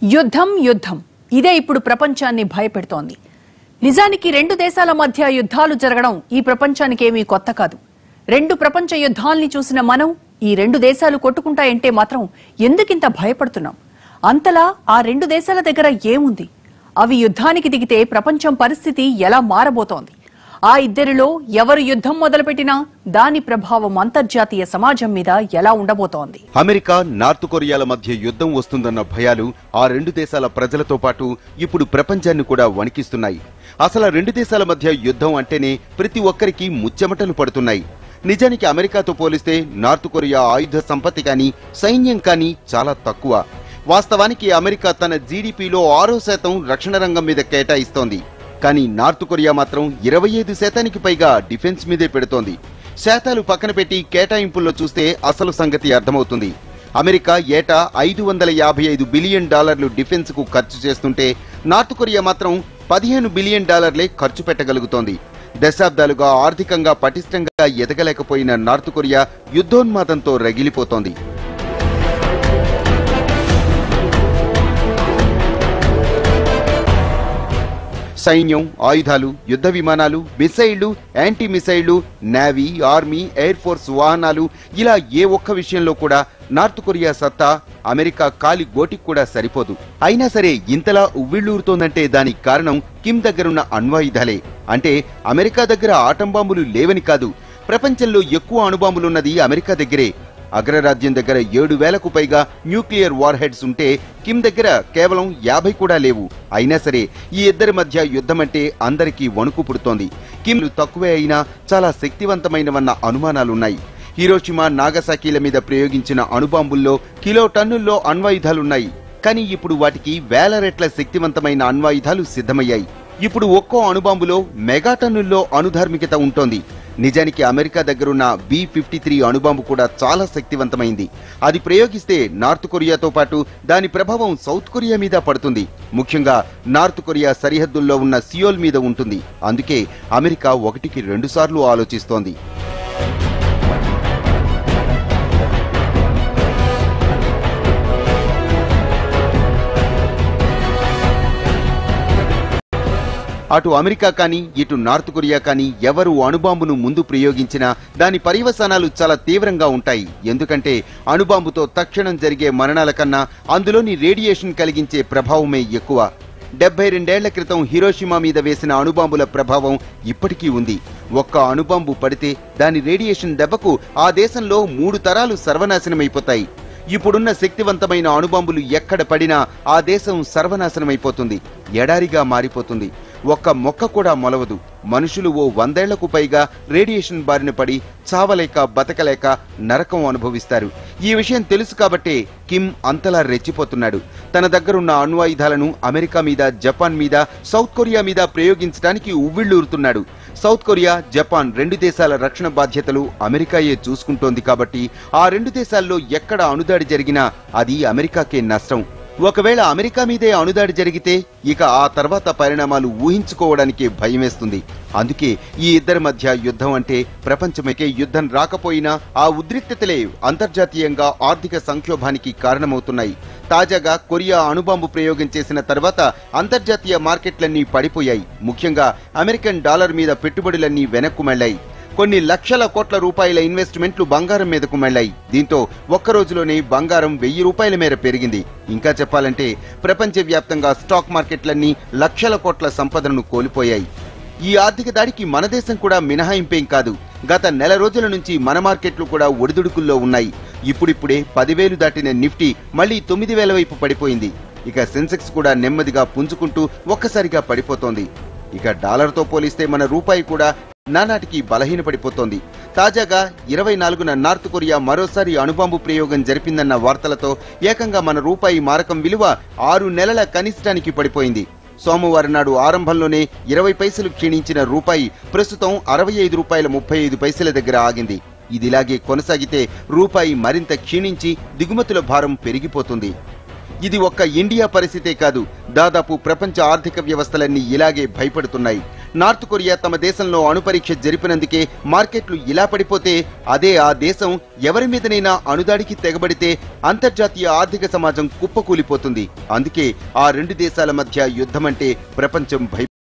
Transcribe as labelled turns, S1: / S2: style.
S1: యుద్ధం యుద్ధం ఇదే ఇప్పుడు ప్రపంచాన్ని భయపెడుతోంది నిజానికి రెండు దేశాల మధ్య యుద్ధాలు జరగడం ఈ ప్రపంచానికి ఏమీ కొత్త కాదు రెండు ప్రపంచ యుద్ధాల్ని చూసిన మనం ఈ రెండు దేశాలు కొట్టుకుంటాయంటే మాత్రం ఎందుకింత భయపడుతున్నాం అంతలా ఆ రెండు దేశాల దగ్గర ఏముంది అవి యుద్ధానికి దిగితే ప్రపంచం పరిస్థితి ఎలా మారబోతోంది ఆ ఇద్దరిలో ఎవరు యుద్ధం మొదలుపెట్టినా దాని ప్రభావం అంతర్జాతీయ సమాజం మీద ఎలా ఉండబోతోంది
S2: అమెరికా నార్త్ కొరియాల మధ్య యుద్ధం వస్తుందన్న భయాలు ఆ రెండు దేశాల ప్రజలతో పాటు ఇప్పుడు ప్రపంచాన్ని కూడా వణికిస్తున్నాయి అసలు ఆ రెండు దేశాల మధ్య యుద్ధం అంటేనే ప్రతి ఒక్కరికి ముచ్చెమటలు పడుతున్నాయి నిజానికి అమెరికాతో పోలిస్తే నార్త్ కొరియా ఆయుధ సంపత్తి కానీ సైన్యం కానీ చాలా తక్కువ వాస్తవానికి అమెరికా తన జీడిపిలో ఆరో శాతం రక్షణ రంగం మీద కేటాయిస్తోంది కానీ నార్త్ కొరియా మాత్రం ఇరవై ఐదు శాతానికి పైగా డిఫెన్స్ మీదే పెడుతోంది శాతాలు పక్కన పెట్టి కేటాయింపుల్లో చూస్తే అసలు సంగతి అర్థమవుతుంది అమెరికా ఏటా ఐదు వందల యాభై ఐదు బిలియన్ డాలర్లు డిఫెన్స్ కు ఖర్చు చేస్తుంటే నార్త్ కొరియా మాత్రం పదిహేను బిలియన్ డాలర్లే ఖర్చు పెట్టగలుగుతోంది దశాబ్దాలుగా ఆర్థికంగా పటిష్టంగా ఎదగలేకపోయిన నార్త్ కొరియా యుద్ధోన్మాదంతో రగిలిపోతోంది సైన్యం ఆయుధాలు యుద్ధ విమానాలు మిసైళ్లు యాంటీ మిసైళ్లు నేవీ ఆర్మీ ఎయిర్ ఫోర్స్ వాహనాలు ఇలా ఏ ఒక్క విషయంలో కూడా నార్త్ కొరియా సత్తా అమెరికా కాలి గోటికి కూడా సరిపోదు అయినా సరే ఇంతలా ఉవ్విళ్ళూరుతోందంటే దానికి కారణం కిమ్ దగ్గరున్న అణ్వాయుధాలే అంటే అమెరికా దగ్గర ఆటం బాంబులు లేవని కాదు ప్రపంచంలో ఎక్కువ అణుబాంబులున్నది అమెరికా దగ్గరే అగ్రరాజ్యం దగ్గర ఏడు వేలకు పైగా న్యూక్లియర్ వార్ హెడ్స్ ఉంటే కిమ్ దగ్గర కేవలం యాభై కూడా లేవు అయినా సరే ఈ ఇద్దరి మధ్య యుద్ధం అంటే అందరికీ వణుకు పుడుతోంది కిమ్లు తక్కువే అయినా చాలా శక్తివంతమైనవన్న అనుమానాలున్నాయి హీరోషిమా నాగసాకీల మీద ప్రయోగించిన అణుబాంబుల్లో కిలో టన్నుల్లో అణ్వాయుధాలున్నాయి కానీ ఇప్పుడు వాటికి వేల రెట్ల శక్తివంతమైన అణ్వాయుధాలు సిద్ధమయ్యాయి ఇప్పుడు ఒక్కో అణుబాంబులో మెగాటన్నుల్లో అణుధార్మికత ఉంటోంది నిజానికి అమెరికా దగ్గరున్న బి ఫిఫ్టీ త్రీ అణుబాంబు కూడా చాలా శక్తివంతమైంది అది ప్రయోగిస్తే నార్త్ కొరియాతో పాటు దాని ప్రభావం సౌత్ కొరియా మీద పడుతుంది ముఖ్యంగా నార్త్ కొరియా సరిహద్దుల్లో ఉన్న సియోల్ మీద ఉంటుంది అందుకే అమెరికా ఒకటికి రెండు సార్లు ఆలోచిస్తోంది అటు అమెరికా కానీ ఇటు నార్త్ కొరియా కానీ ఎవరు అణుబాంబును ముందు ప్రయోగించినా దాని పర్యవసానాలు చాలా తీవ్రంగా ఉంటాయి ఎందుకంటే అణుబాంబుతో తక్షణం జరిగే మరణాల కన్నా అందులోని రేడియేషన్ కలిగించే ప్రభావమే ఎక్కువ డెబ్బై రెండేళ్ల క్రితం హిరోషిమా మీద వేసిన అణుబాంబుల ప్రభావం ఇప్పటికీ ఉంది ఒక్క అణుబాంబు పడితే దాని రేడియేషన్ దెబ్బకు ఆ దేశంలో మూడు తరాలు సర్వనాశనమైపోతాయి ఇప్పుడున్న శక్తివంతమైన అణుబాంబులు ఎక్కడ పడినా ఆ దేశం సర్వనాశనమైపోతుంది ఎడారిగా మారిపోతుంది ఒక్క మొక్క కూడా మొలవదు మనుషులు ఓ వందేళ్లకు పైగా రేడియేషన్ బారిన పడి చావలేక బతకలేక నరకం అనుభవిస్తారు ఈ విషయం తెలుసు కాబట్టే కిమ్ అంతలా రెచ్చిపోతున్నాడు తన దగ్గరున్న అణ్వాయుధాలను అమెరికా మీద జపాన్ మీద సౌత్ కొరియా మీద ప్రయోగించడానికి ఉవ్విళ్ళూరుతున్నాడు సౌత్ కొరియా జపాన్ రెండు దేశాల రక్షణ బాధ్యతలు అమెరికాయే చూసుకుంటోంది కాబట్టి ఆ రెండు దేశాల్లో ఎక్కడ అణుదాడి జరిగినా అది అమెరికాకే నష్టం ఒకవేళ అమెరికా మీదే అణుదాడి జరిగితే ఇక ఆ తర్వాత పరిణామాలు ఊహించుకోవడానికే భయమేస్తుంది అందుకే ఈ ఇద్దరి మధ్య యుద్ధం అంటే ప్రపంచమకే యుద్ధం రాకపోయినా ఆ ఉద్రిక్తతలే అంతర్జాతీయంగా ఆర్థిక సంక్షోభానికి కారణమవుతున్నాయి తాజాగా కొరియా అణుబాంబు ప్రయోగం చేసిన తర్వాత అంతర్జాతీయ మార్కెట్లన్నీ పడిపోయాయి ముఖ్యంగా అమెరికన్ డాలర్ మీద పెట్టుబడులన్నీ వెనక్కు మళ్లాయి కొన్ని లక్షల కోట్ల రూపాయల ఇన్వెస్ట్మెంట్లు బంగారం మీదకు మళ్ళాయి దీంతో ఒక్క రోజులోనే బంగారం వెయ్యి రూపాయల మేర పెరిగింది ఇంకా చెప్పాలంటే ప్రపంచవ్యాప్తంగా స్టాక్ మార్కెట్లన్నీ లక్షల కోట్ల సంపదను కోల్పోయాయి ఈ ఆర్థిక దాడికి మన దేశం కూడా మినహాయింపేం కాదు గత నెల రోజుల నుంచి మన మార్కెట్లు కూడా ఒడిదుడుకుల్లో ఉన్నాయి ఇప్పుడిప్పుడే పదివేలు దాటిన నిఫ్టీ మళ్లీ తొమ్మిది వేల వైపు పడిపోయింది ఇక సెన్సెక్స్ కూడా నెమ్మదిగా పుంజుకుంటూ ఒక్కసారిగా పడిపోతోంది ఇక డాలర్తో పోలిస్తే మన రూపాయి కూడా నానాటికి బలహీనపడిపోతోంది తాజాగా ఇరవై నాలుగున నార్త్ కొరియా మరోసారి అణుబాంబు ప్రయోగం జరిపిందన్న వార్తలతో ఏకంగా మన రూపాయి మారకం విలువ ఆరు నెలల కనిష్టానికి పడిపోయింది సోమవారం నాడు ఆరంభంలోనే ఇరవై పైసలు క్షీణించిన రూపాయి ప్రస్తుతం అరవై ఐదు రూపాయల ముప్పై ఐదు పైసల దగ్గర ఆగింది ఇదిలాగే కొనసాగితే రూపాయి మరింత క్షీణించి దిగుమతుల భారం పెరిగిపోతుంది ఇది ఒక్క ఇండియా పరిస్థితే కాదు దాదాపు ప్రపంచ ఆర్థిక వ్యవస్థలన్నీ ఇలాగే భయపడుతున్నాయి నార్త్ కొరియా తమ దేశంలో అణుపరీక్ష జరిపినందుకే మార్కెట్లు ఇలా పడిపోతే అదే ఆ దేశం ఎవరి మీదనైనా అణుదాడికి తెగబడితే అంతర్జాతీయ ఆర్థిక సమాజం కుప్పకూలిపోతుంది అందుకే ఆ రెండు దేశాల మధ్య యుద్ధమంటే ప్రపంచం భయ